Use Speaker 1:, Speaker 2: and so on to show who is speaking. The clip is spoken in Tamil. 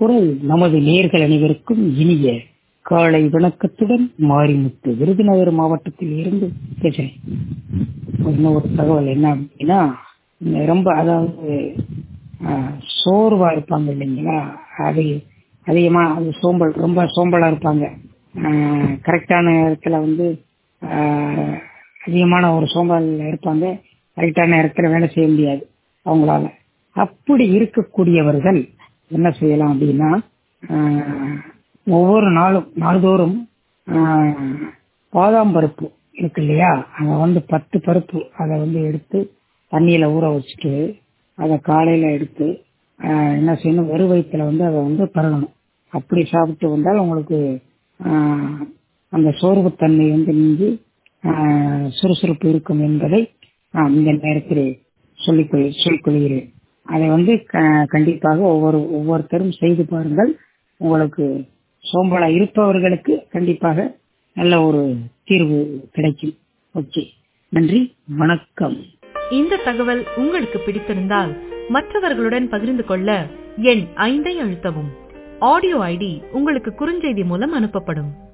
Speaker 1: குரல் நமது நேர்கள் அனைவருக்கும் இனிய காலை வணக்கத்துடன் மாரிமுத்து விருதுநகர் மாவட்டத்தில் இருந்து பேசுறேன் இன்னொரு தகவல் என்ன அப்படின்னா ரொம்ப அதாவது ஆஹ், சோர்வா இருப்பாங்க இல்லைங்களா அது அதிகமா அது சோம்பல் ரொம்ப சோம்பலா இருப்பாங்க கரெக்டான நேரத்துல வந்து ஆஹ், அதிகமான ஒரு சோம்பல் இருப்பாங்க கரெக்டான நேரத்துல வேலை செய்ய முடியாது அவங்களால அப்படி இருக்கக்கூடியவர்கள் என்ன செய்யலாம் அப்படின்னா ஆஹ், ஒவ்வொரு நாளும் நாள்தோறும் ஆஹ், பாதாம் பருப்பு இருக்கு இல்லையா அதை வந்து பத்து பருப்பு அதை வந்து எடுத்து தண்ணியில ஊற வச்சுட்டு அதை காலையில எடுத்து ஆஹ், என்ன செய்யணும் வெறும் வயிற்றுல வந்து அதை வந்து பருகணும் அப்படி சாப்பிட்டு வந்தால் உங்களுக்கு ஆஹ், அந்த சோர்வுத்தன்மை வந்து நீங்கி ஆஹ், சுறுசுறுப்பு இருக்கும் என்பதை நான் இந்த நேரத்தில் சொல்லிக் கொள்- சொல்லிக் கொள்கிறேன் அதை வந்து க- கண்டிப்பாக ஒவ்வொரு ஒவ்வொருத்தரும் செய்து பாருங்கள் உங்களுக்கு சோம்பலா இருப்பவர்களுக்கு கண்டிப்பாக நல்ல ஒரு தீர்வு கிடைக்கும் ஓகே நன்றி வணக்கம்
Speaker 2: இந்த தகவல் உங்களுக்கு பிடித்திருந்தால் மற்றவர்களுடன் பகிர்ந்து கொள்ள எண் ஐந்தை அழுத்தவும் ஆடியோ ஐடி உங்களுக்கு குறுஞ்செய்தி மூலம் அனுப்பப்படும்